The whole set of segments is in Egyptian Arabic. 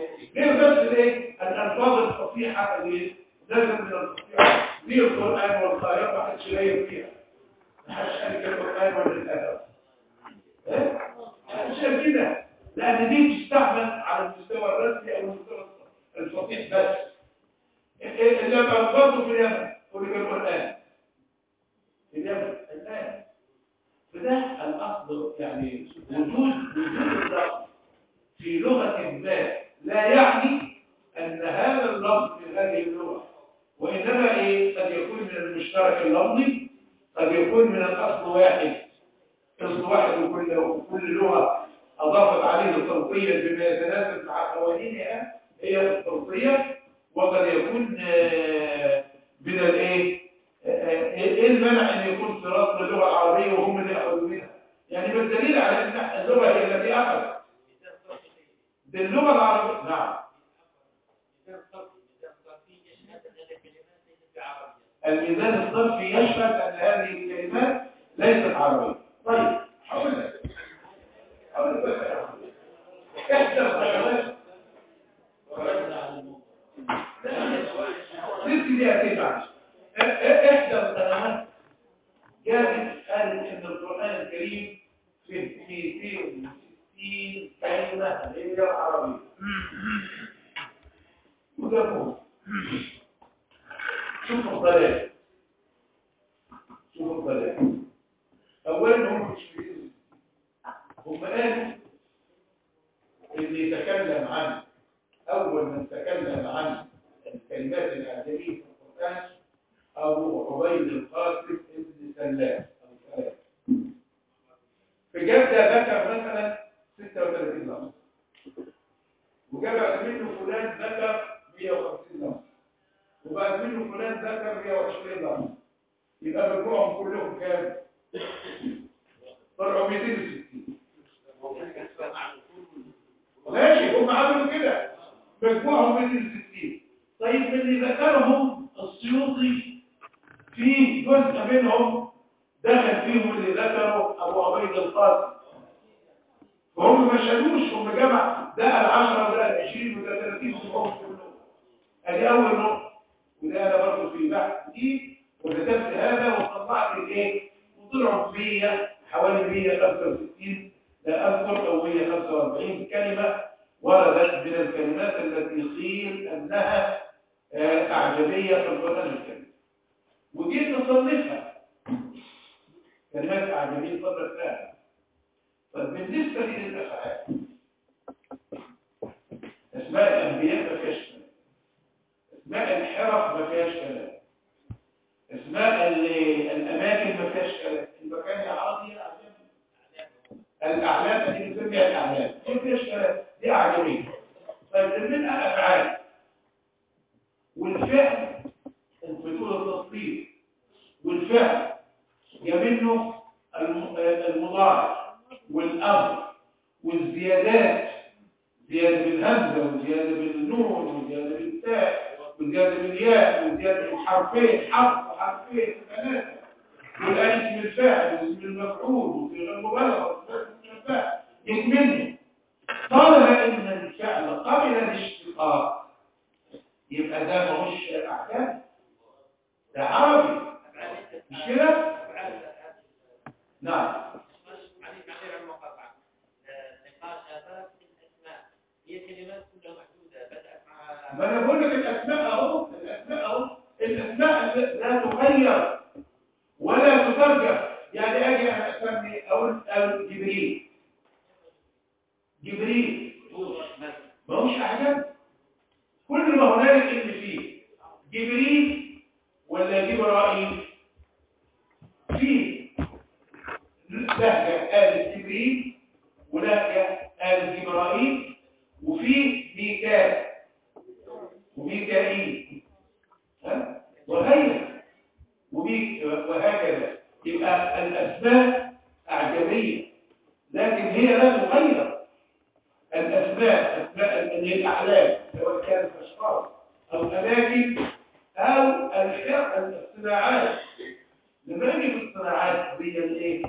غير بس الايه الالفاظ الفصيحه اللي لازم من الفصيحه دي القران والخير ما حدش غير فيها ما حدش قال القران ولا الادب ايه عشان كده لان دي تستعمل على المستوى الرسمي او المستوى الفصيح بس اللي الفاظه في اليمن واللي في القران في اليمن الان فده الاصل يعني وجود وجود اللفظ في لغه ما لا يعني ان هذا اللفظ في هذه اللغه وانما ايه قد يكون من المشترك اللفظي قد يكون من الاصل واحد اصل واحد وكل وكل لغه اضافت عليه صوتيا بما يتناسب مع قوانينها هي الصوتيه وقد يكون من الايه ايه المنع ان يكون صراط باللغه العربيه وهم اللي اخذوا منها يعني بالدليل على ان اللغه هي التي اخذت باللغه العربيه نعم الميزان الصرفي يشهد ان هذه الكلمات ليست عربيه طيب حاول لك حاول لك احدى الخيارات ست دقيقتين معلش احدى القنوات جابت قالت ان القران الكريم في 260 كلمه غير عربيه وجابوه شوفوا الضلال شوفوا الضلال اولا هم مش هم قالوا اللي يتكلم عن اول من تكلم عن الكلمات الاعجميه في القران ابو عبيد القاسم ابن سلام او سلام في جده ذكر مثلا 36 لفظ وجاب منه فلان ذكر 150 لفظ وبعد منه فلان ذكر 120 لفظ يبقى مجموعهم كلهم كام؟ طلعوا 260 ماشي هم عملوا كده مجموعهم 260 طيب من اللي ذكرهم السيوطي في جزء منهم دخل فيهم اللي ذكره ابو عبيد القاسم وهم ما شالوش هم جمع ده العشرة وده العشرين وده 30 وهم كلهم ادي اول نقطه وده انا برضه في بحث دي وكتبت هذا وطلعت الايه وطلعوا 100 حوالي 165 لا اذكر او 145 كلمه وردت من الكلمات التي قيل انها اعجميه في القران الكريم وجيت نصنفها كلمات اعجميه صدر فعلا طب بالنسبه للافعال اسماء الانبياء ما فيهاش كلام اسماء الحرف ما فيهاش كلام اسماء الاماكن ما فيهاش كلام المكان العربي اعجمي الاعلام اللي بنسميها الاعلام ما فيهاش كلام دي اعجميه طيب منها افعال والفعل بتقول التصديق والفعل يمنه المضارع والامر والزيادات زياده بالهمزه وزياده بالنون وزياده بالتاء وزياده بالياء وزياده بالحرفين حرف وحرفين ثلاثه والالف بالفعل واسم المفعول وصيغه المبالغه وصيغه الفاعل يكملني طالما ان الفعل قبل الاشتقاق يبقى ده ماهوش احكام ده عربي مش كده نعم ما انا بقول لك الاسماء اهو الاسماء اهو الاسماء لا تغير ولا تترجم يعني اجي اسمي اقول اقول جبريل جبريل ما هوش احكام كل ما هنالك ان فيه جبريل ولا جبرائيل في لهجة آل جبريل ولهجة آل جبرائيل وفي ميكال وميكائيل ها وغيره وميك وهكذا يبقى الأسماء أعجمية لكن هي لا تغير الأسماء أسماء الأعلام سواء كانت أشخاص أو أماكن أو الصناعات لما نيجي في الصناعات هي الايه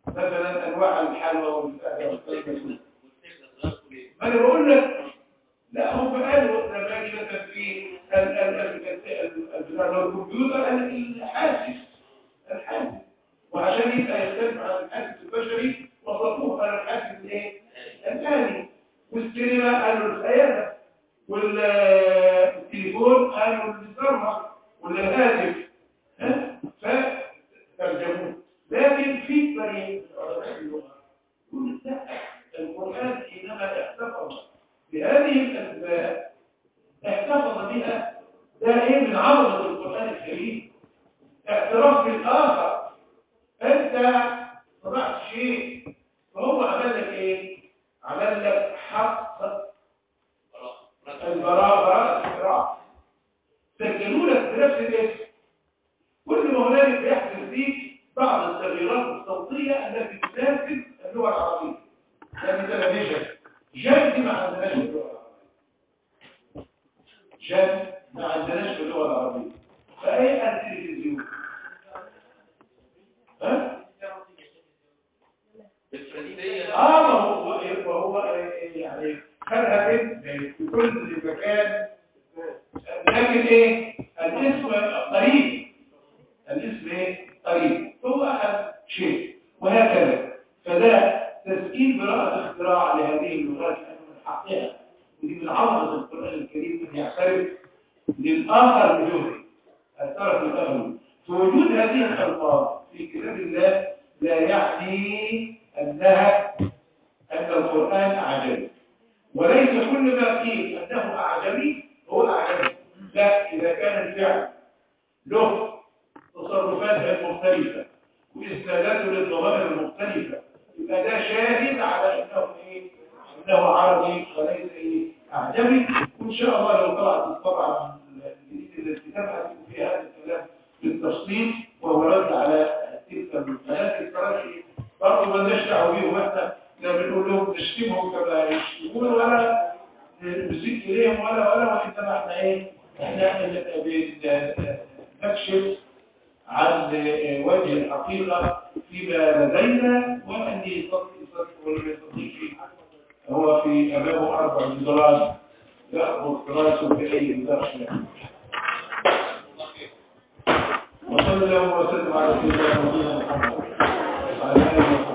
مثلا انواع الحلوى والفاكهه والطيبه ما انا بقول لك لا هم قالوا لما اجي مثلا في ال- ال- ال- ال- ال- بتاع الكمبيوتر قال الحاسس الحاسس وعشان يبقى يختلف عن الحاسس البشري وصفوه على الحاسس الايه؟ الآلي والسينما قالوا الخيالة والتليفون قالوا الزرمة والهاتف ها؟ فترجموه لكن في طريق علماء اللغة يقول لا القرآن حينما احتفظ بهذه الأسباب احتفظ بها ده ايه من عظمة القرآن الكريم اعتراف بالآخر انت صنعت شيء فهو عمل لك ايه عمل لك حق البراءة براءة الاختراع سجلوا لك بنفس الاسم كل ما هنالك يحدث فيك بعض التغييرات الصوتية التي تناسب اللغة العربية يعني تلفزيون جد ما عندناش في اللغة العربية جد ما عندناش في اللغة العربية فأي التلفزيون ها؟ اه ما هو وهو يعني خدها كده في كل مكان لكن ايه الاسم قريب الاسم ايه قريب هو اخذ شيء وهكذا فده تسجيل براءة اختراع لهذه اللغات من حقها ودي من عظمة القرآن الكريم ان يعترف للآخر بجهده الطرف الأول فوجود هذه الألفاظ في كتاب الله لا يعني أنها أن القرآن أعجمي وليس كل ما قيل أنه أعجمي هو أعجمي لا إذا كان الفعل له تصرفات مختلفة وإسناداته للضمائر المختلفة يبقى ده شاهد على أنه إيه؟ أنه عربي وليس إيه؟ أعجمي وإن شاء الله لو طلعت الطبعة الجديدة التي تبحث فيها هذا الكلام بالتفصيل وهو رد على تلك المسألات التراجعي برضه ما لناش دعوه بيهم احنا لا بنقول لهم نشتمهم كما يشتمون ولا نزيد اليهم ولا ولا وانما احنا ايه احنا بنكشف عن وجه الحقيقه فيما لدينا وان يصدق يصدق ولا يصدقش هو في امامه اربع جدران ياخذ راسه باي مدرسه وصلى الله وسلم على سيدنا محمد وعلى اله وصحبه